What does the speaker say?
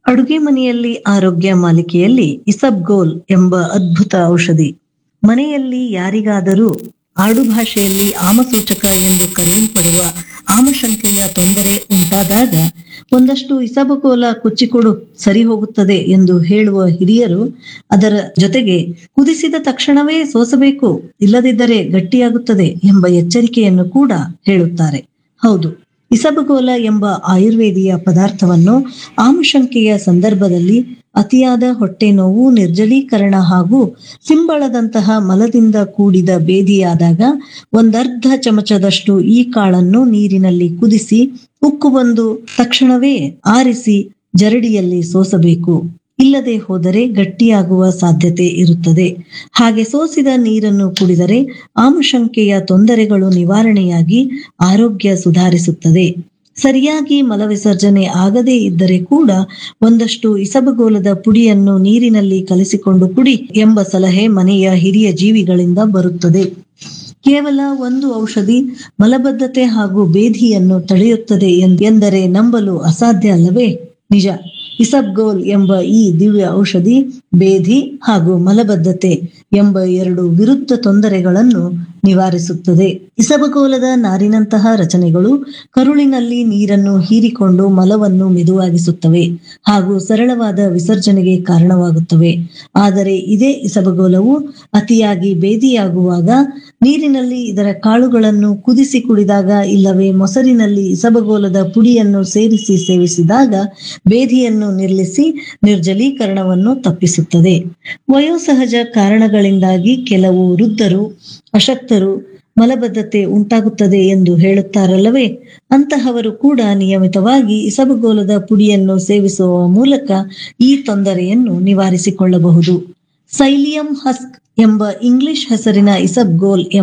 ಅಡುಗೆ ಮನೆಯಲ್ಲಿ ಆರೋಗ್ಯ ಮಾಲಿಕೆಯಲ್ಲಿ ಇಸಬ್ಗೋಲ್ ಎಂಬ ಅದ್ಭುತ ಔಷಧಿ ಮನೆಯಲ್ಲಿ ಯಾರಿಗಾದರೂ ಆಡುಭಾಷೆಯಲ್ಲಿ ಆಮಸೂಚಕ ಎಂದು ಕರೆಯಲ್ಪಡುವ ಆಮಶಂಕೆಯ ತೊಂದರೆ ಉಂಟಾದಾಗ ಒಂದಷ್ಟು ಇಸಬಗೋಲ ಕುಚ್ಚಿಕೊಡು ಸರಿ ಹೋಗುತ್ತದೆ ಎಂದು ಹೇಳುವ ಹಿರಿಯರು ಅದರ ಜೊತೆಗೆ ಕುದಿಸಿದ ತಕ್ಷಣವೇ ಸೋಸಬೇಕು ಇಲ್ಲದಿದ್ದರೆ ಗಟ್ಟಿಯಾಗುತ್ತದೆ ಎಂಬ ಎಚ್ಚರಿಕೆಯನ್ನು ಕೂಡ ಹೇಳುತ್ತಾರೆ ಹೌದು ಇಸಬಗೋಲ ಎಂಬ ಆಯುರ್ವೇದಿಯ ಪದಾರ್ಥವನ್ನು ಆಮಶಂಕೆಯ ಸಂದರ್ಭದಲ್ಲಿ ಅತಿಯಾದ ಹೊಟ್ಟೆ ನೋವು ನಿರ್ಜಲೀಕರಣ ಹಾಗೂ ಸಿಂಬಳದಂತಹ ಮಲದಿಂದ ಕೂಡಿದ ಬೇದಿಯಾದಾಗ ಒಂದರ್ಧ ಚಮಚದಷ್ಟು ಈ ಕಾಳನ್ನು ನೀರಿನಲ್ಲಿ ಕುದಿಸಿ ಉಕ್ಕು ಬಂದು ತಕ್ಷಣವೇ ಆರಿಸಿ ಜರಡಿಯಲ್ಲಿ ಸೋಸಬೇಕು ಇಲ್ಲದೆ ಹೋದರೆ ಗಟ್ಟಿಯಾಗುವ ಸಾಧ್ಯತೆ ಇರುತ್ತದೆ ಹಾಗೆ ಸೋಸಿದ ನೀರನ್ನು ಕುಡಿದರೆ ಆಮಶಂಕೆಯ ತೊಂದರೆಗಳು ನಿವಾರಣೆಯಾಗಿ ಆರೋಗ್ಯ ಸುಧಾರಿಸುತ್ತದೆ ಸರಿಯಾಗಿ ಮಲವಿಸರ್ಜನೆ ಆಗದೇ ಇದ್ದರೆ ಕೂಡ ಒಂದಷ್ಟು ಇಸಬಗೋಲದ ಪುಡಿಯನ್ನು ನೀರಿನಲ್ಲಿ ಕಲಿಸಿಕೊಂಡು ಕುಡಿ ಎಂಬ ಸಲಹೆ ಮನೆಯ ಹಿರಿಯ ಜೀವಿಗಳಿಂದ ಬರುತ್ತದೆ ಕೇವಲ ಒಂದು ಔಷಧಿ ಮಲಬದ್ಧತೆ ಹಾಗೂ ಬೇಧಿಯನ್ನು ತಡೆಯುತ್ತದೆ ಎಂದರೆ ನಂಬಲು ಅಸಾಧ್ಯ ಅಲ್ಲವೇ ನಿಜ ಇಸಬ್ಗೋಲ್ ಎಂಬ ಈ ದಿವ್ಯ ಔಷಧಿ ಬೇಧಿ ಹಾಗೂ ಮಲಬದ್ಧತೆ ಎಂಬ ಎರಡು ವಿರುದ್ಧ ತೊಂದರೆಗಳನ್ನು ನಿವಾರಿಸುತ್ತದೆ ಇಸಬಗೋಲದ ನಾರಿನಂತಹ ರಚನೆಗಳು ಕರುಳಿನಲ್ಲಿ ನೀರನ್ನು ಹೀರಿಕೊಂಡು ಮಲವನ್ನು ಮೆದುವಾಗಿಸುತ್ತವೆ ಹಾಗೂ ಸರಳವಾದ ವಿಸರ್ಜನೆಗೆ ಕಾರಣವಾಗುತ್ತವೆ ಆದರೆ ಇದೇ ಇಸಬಗೋಲವು ಅತಿಯಾಗಿ ಬೇದಿಯಾಗುವಾಗ ನೀರಿನಲ್ಲಿ ಇದರ ಕಾಳುಗಳನ್ನು ಕುದಿಸಿ ಕುಡಿದಾಗ ಇಲ್ಲವೇ ಮೊಸರಿನಲ್ಲಿ ಇಸಬಗೋಲದ ಪುಡಿಯನ್ನು ಸೇರಿಸಿ ಸೇವಿಸಿದಾಗ ಬೇಧಿಯನ್ನು ನಿಲ್ಲಿಸಿ ನಿರ್ಜಲೀಕರಣವನ್ನು ತಪ್ಪಿಸುತ್ತದೆ ವಯೋಸಹಜ ಕಾರಣಗಳಿಂದಾಗಿ ಕೆಲವು ವೃದ್ಧರು ಅಶಕ್ತರು ಮಲಬದ್ಧತೆ ಉಂಟಾಗುತ್ತದೆ ಎಂದು ಹೇಳುತ್ತಾರಲ್ಲವೇ ಅಂತಹವರು ಕೂಡ ನಿಯಮಿತವಾಗಿ ಇಸಬಗೋಲದ ಪುಡಿಯನ್ನು ಸೇವಿಸುವ ಮೂಲಕ ಈ ತೊಂದರೆಯನ್ನು ನಿವಾರಿಸಿಕೊಳ್ಳಬಹುದು ಸೈಲಿಯಂ ಹಸ್ಕ್ ಎಂಬ ಇಂಗ್ಲಿಷ್ ಹೆಸರಿನ ಇಸಬ್ಗೋಲ್